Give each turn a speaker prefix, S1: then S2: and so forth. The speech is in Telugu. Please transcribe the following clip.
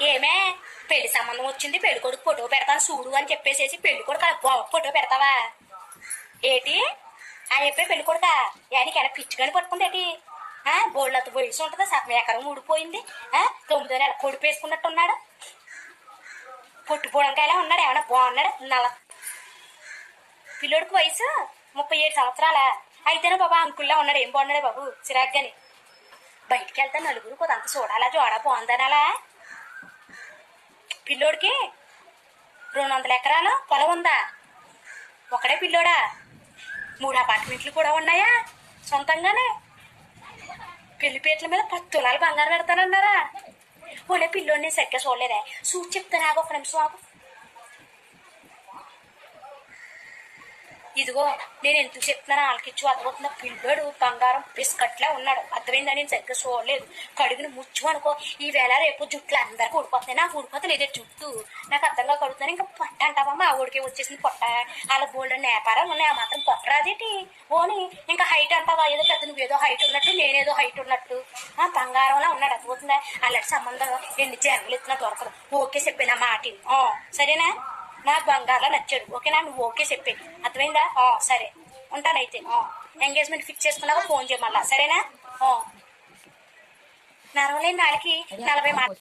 S1: ఏమే పెళ్లి సంబంధం వచ్చింది పెళ్లి కొడుకు ఫోటో పెడతాను చూడు అని చెప్పేసేసి పెళ్లి కొడుకు ఆ గొప్ప ఫోటో పెడతావా ఏటి ఆ చెప్పే పెళ్లి కొడుక యానికి ఎలా పిచ్చిగాని పట్టుకుంది ఏటి ఆ బోళ్ళతో వయసు ఉంటుందా సగం ఎకరం ఊడిపోయింది ఆ తొమ్మిదో నెల కొడుపు వేసుకున్నట్టు ఉన్నాడు పొట్టుపోవడంకాయలా ఉన్నాడు ఏమన్నా బాగున్నాడు నల్ల పిల్లోడికి వయసు ముప్పై ఏడు సంవత్సరాల అయితేనే బాబా అంకుల్లా ఉన్నాడు ఏం బాగున్నాడే బాబు చిరాగ్గాని బయటికి వెళ్తే నలుగురు కొదంత చూడాలా జోడా బాగుందనాలా పిల్లోడికి రెండు వందల ఎకరాలు పొలం ఉందా ఒకడే పిల్లోడా మూడు అపార్ట్మెంట్లు కూడా ఉన్నాయా సొంతంగానే పెళ్లిపేట్ల మీద పది తులాలు బంగారం పెడతానన్నారా ఓలే పిల్లోడిని సరిగ్గా చూడలేదే చూసి చెప్తాను ఆగు ఒక నిమిషం ఆగు ఇదిగో నేను ఎందుకు చెప్తున్నాను ఆలకిచ్చు అర్థమవుతున్న పిల్లోడు బంగారం బిస్కట్లా ఉన్నాడు అర్థమైందా నేను సరిగ్గా చూడలేదు కడుగుని ముచ్చు అనుకో ఈ వేళ రేపు జుట్లు అందరికి ఊడిపోతాయి నాకు ఊడిపోతలేదే జుట్టు నాకు అర్థంగా కడుగుతాను ఇంకా పొట్ట అంటావా మా ఊడికి వచ్చేసింది పొట్ట వాళ్ళ బోల్డ్ నేపారాలు ఉన్నాయి ఆ మాత్రం పొట్ట రాదేటి ఓని ఇంకా హైట్ అంటావా ఏదో పెద్ద నువ్వు ఏదో హైట్ ఉన్నట్టు నేనేదో హైట్ ఉన్నట్టు ఆ బంగారంలా ఉన్నాడు అర్థమవుతుందా అలాంటి సంబంధం ఎన్ని జన్మలు ఎత్తున్నా దొరకదు ఓకే చెప్పిన మాట విను. ఆ, సరేనా నాకు బంగారులో నచ్చాడు ఓకేనా నువ్వు ఓకే చెప్పే అర్థమైందా ఆ, సరే ఉంటానైతే ఎంగేజ్మెంట్ ఫిక్స్ చేసుకున్నాక ఫోన్ చేయమల్లా సరేనా ఆ. నరవలేని నాళ్ళకి నలభై మాట